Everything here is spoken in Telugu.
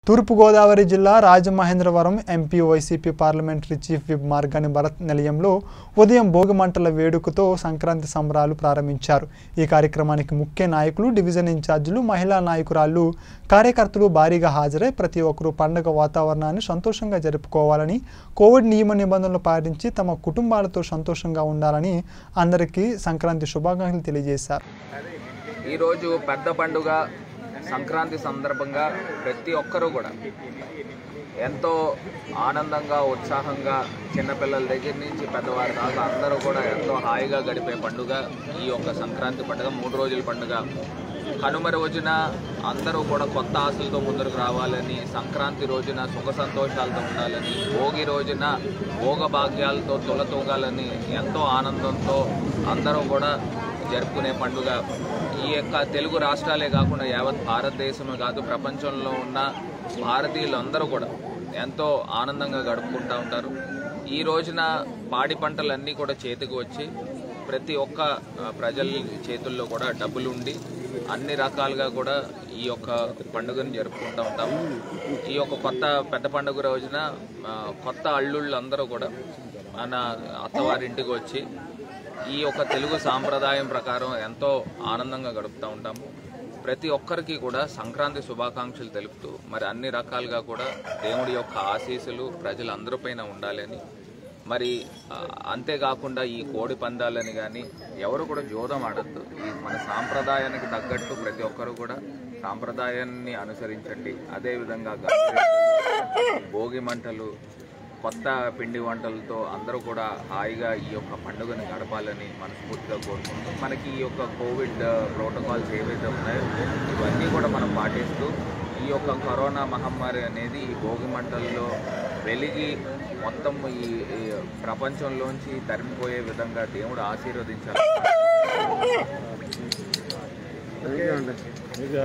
తూర్పుగోదావరి జిల్లా Rajamahendravaram MP YCP parliamentary chief whip Margani Bharat నిలయంలో ఉదయం భోగిమంటల వేడుకతో సంక్రాంతి సంబరాలు ప్రారంభించారు ఈ కార్యక్రమానికి ముఖ్య నాయకులు డివిజన్ ఇన్ఛార్జీలు మహిళా నాయకురాళ్లు కార్యకర్తలు భారీగా హాజరై ప్రతి ఒక్కరూ పండుగ వాతావరణాన్ని సంతోషంగా జరుపుకోవాలని కోవిడ్ నియమ నిబంధనలు పాటించి తమ కుటుంబాలతో సంతోషంగా ఉండాలని అందరికీ సంక్రాంతి శుభాకాంక్షలు తెలియజేశారు ఈరోజు పెద్ద పండుగ సంక్రాంతి సందర్భంగా ప్రతి ఒక్కరూ కూడా ఎంతో ఆనందంగా ఉత్సాహంగా చిన్నపిల్లల దగ్గర నుంచి పెద్దవారి దాకా అందరూ కూడా ఎంతో హాయిగా గడిపే పండుగ ఈ యొక్క సంక్రాంతి పండుగ మూడు రోజుల పండుగ కనుమ రోజున అందరూ కూడా కొత్త ఆశలతో ముందుకు రావాలని సంక్రాంతి రోజున సుఖ సంతోషాలతో ఉండాలని భోగి రోజున భోగ భాగ్యాలతో తొలతూగాలని ఎంతో ఆనందంతో అందరూ కూడా జరుపుకునే పండుగ ఈ యొక్క తెలుగు రాష్ట్రాలే కాకుండా యావత్ భారతదేశమే కాదు ప్రపంచంలో ఉన్న భారతీయులందరూ కూడా ఎంతో ఆనందంగా గడుపుకుంటూ ఉంటారు ఈ రోజున పాడి పంటలన్నీ కూడా చేతికి వచ్చి ప్రతి ఒక్క ఆ, ప్రజల చేతుల్లో కూడా డబ్బులు ఉండి అన్ని రకాలుగా కూడా ఈ యొక్క పండుగను జరుపుకుంటూ ఉంటాము ఈ యొక్క కొత్త పెద్ద పండుగ రోజున ఆ, కొత్త అల్లుళ్ళు అందరూ కూడా మన అత్తవారింటికి వచ్చి ఈ యొక్క తెలుగు సాంప్రదాయం ప్రకారం ఎంతో ఆనందంగా గడుపుతూ ఉంటాము ప్రతి ఒక్కరికి కూడా సంక్రాంతి శుభాకాంక్షలు తెలుపుతూ మరి అన్ని రకాలుగా కూడా దేవుడి యొక్క ఆశీస్సులు ప్రజలందరిపైన ఉండాలని మరి ఆ, అంతేకాకుండా ఈ కోడి పందాలని కానీ ఎవరు కూడా జోదం ఆడద్దు ఈ మన సాంప్రదాయానికి తగ్గట్టు ప్రతి ఒక్కరు కూడా సాంప్రదాయాన్ని అనుసరించండి అదేవిధంగా గంగిరెద్దులు, భోగి మంటలు కొత్త పిండి వంటలతో అందరూ కూడా హాయిగా ఈ యొక్క పండుగను గడపాలని మనస్ఫూర్తిగా కోరుకుంటూ మనకి ఈ యొక్క కోవిడ్ ప్రోటోకాల్స్ ఏవైతే ఉన్నాయో ఇవన్నీ కూడా మనం పాటిస్తూ ఈ యొక్క కరోనా మహమ్మారి అనేది ఈ భోగి మంటల్లో వెలిగి మొత్తం ఈ ఈ ప్రపంచంలోంచి తరిమిపోయే విధంగా దేవుడు ఆశీర్వదించాలి